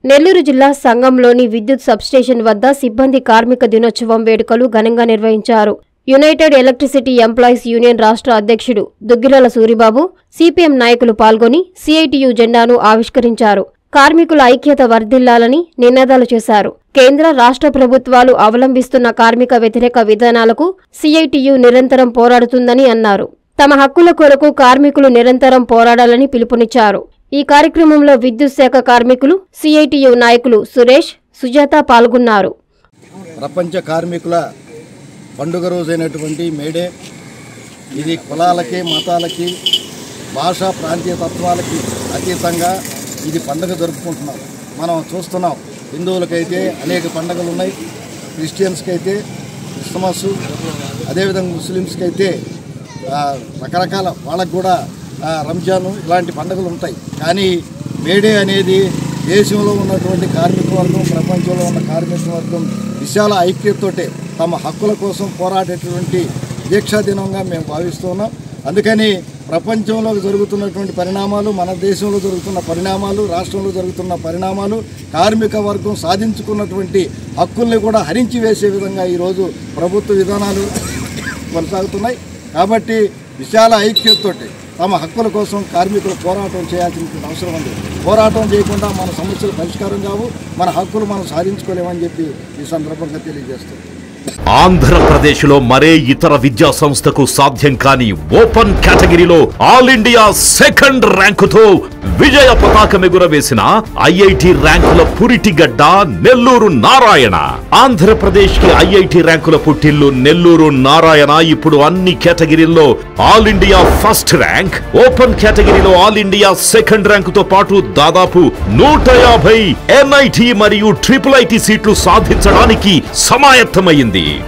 నెల్లూరు జిల్లా సంఘంలోని విద్యుత్ సబ్స్టేషన్ వద్ద సిబ్బంది కార్మిక దినోత్సవం వేడుకలు ఘనంగా నిర్వహించారు యునైటెడ్ ఎలక్ట్రిసిటీ ఎంప్లాయీస్ యూనియన్ రాష్ట్ర అధ్యక్షుడు దుగ్గిరాల సూరిబాబు సిపిఎం నాయకులు పాల్గొని సిఐటియు జెండాను ఆవిష్కరించారు కార్మికుల ఐక్యత వర్ధిల్లాలని నినాదాలు చేశారు కేంద్ర రాష్ట్ర ప్రభుత్వాలు అవలంబిస్తున్న కార్మిక వ్యతిరేక విధానాలకు సిఐటియు నిరంతరం పోరాడుతుందని అన్నారు తమ హక్కుల కొరకు కార్మికులు నిరంతరం పోరాడాలని పిలుపునిచ్చారు ఈ కార్యక్రమంలో విద్యుత్ శాఖ కార్మికులు సిఐటియు నాయకులు సురేష్ సుజాత పాల్గొన్నారు ప్రపంచ కార్మికుల పండుగ రోజైనటువంటి మేడే ఇది కులాలకి మతాలకి భాషా ప్రాంతీయ తత్వాలకి అతీతంగా ఇది పండుగ జరుపుకుంటున్నాం మనం చూస్తున్నాం హిందువులకైతే అనేక పండుగలు ఉన్నాయి క్రిస్టియన్స్కి అయితే క్రిస్మస్ అదేవిధంగా ముస్లిమ్స్కి అయితే ఆ, రకరకాల వాళ్ళకు కూడా ఆ, రంజాను ఇలాంటి పండుగలు ఉంటాయి కానీ మేడే అనేది దేశంలో ఉన్నటువంటి కార్మిక వర్గం ప్రపంచంలో ఉన్న కార్మిక వర్గం విశాల ఐక్యతతోటే తమ హక్కుల కోసం పోరాడేటువంటి దీక్షా దినంగా మేము భావిస్తున్నాం అందుకని ప్రపంచంలో జరుగుతున్నటువంటి పరిణామాలు మన దేశంలో జరుగుతున్న పరిణామాలు రాష్ట్రంలో జరుగుతున్న పరిణామాలు కార్మిక వర్గం సాధించుకున్నటువంటి హక్కుల్ని కూడా హరించి వేసే విధంగా ఈరోజు ప్రభుత్వ విధానాలు కొనసాగుతున్నాయి కాబట్టి విశాల ఐక్యతతోటి తమ హక్కుల కోసం కార్మికులు పోరాటం చేయాల్సిన అవసరం ఉంది పోరాటం చేయకుండా మన సమస్యలు పరిష్కారం కావు మన హక్కులు మనం సాధించుకోలేమని చెప్పి ఈ సందర్భంగా తెలియజేస్తున్నాం ఆంధ్రప్రదేశ్ లో మరే ఇతర విద్యా సంస్థకు సాధ్యం కాని ఓపెన్ కేటగిరీలో ఆల్ ఇండియా సెకండ్ ర్యాంకుతో విజయ పతాకం ఎగురవేసిన ఐఐటి ర్యాంకుల పురిటిగడ్డ నెల్లూరు నారాయణ ఆంధ్రప్రదేశ్ కి ఐఐటి ర్యాంకుల పుట్టిల్లు నెల్లూరు నారాయణ ఇప్పుడు అన్ని కేటగిరీల్లో all India first rank open కేటగిరీలో ఆల్ ఇండియా సెకండ్ ర్యాంకుతో పాటు దాదాపు నూట యాభై ఎన్ఐటి మరియు ట్రిపుల్ ఐటి సీట్లు సాధించడానికి సమాయత్తమైంది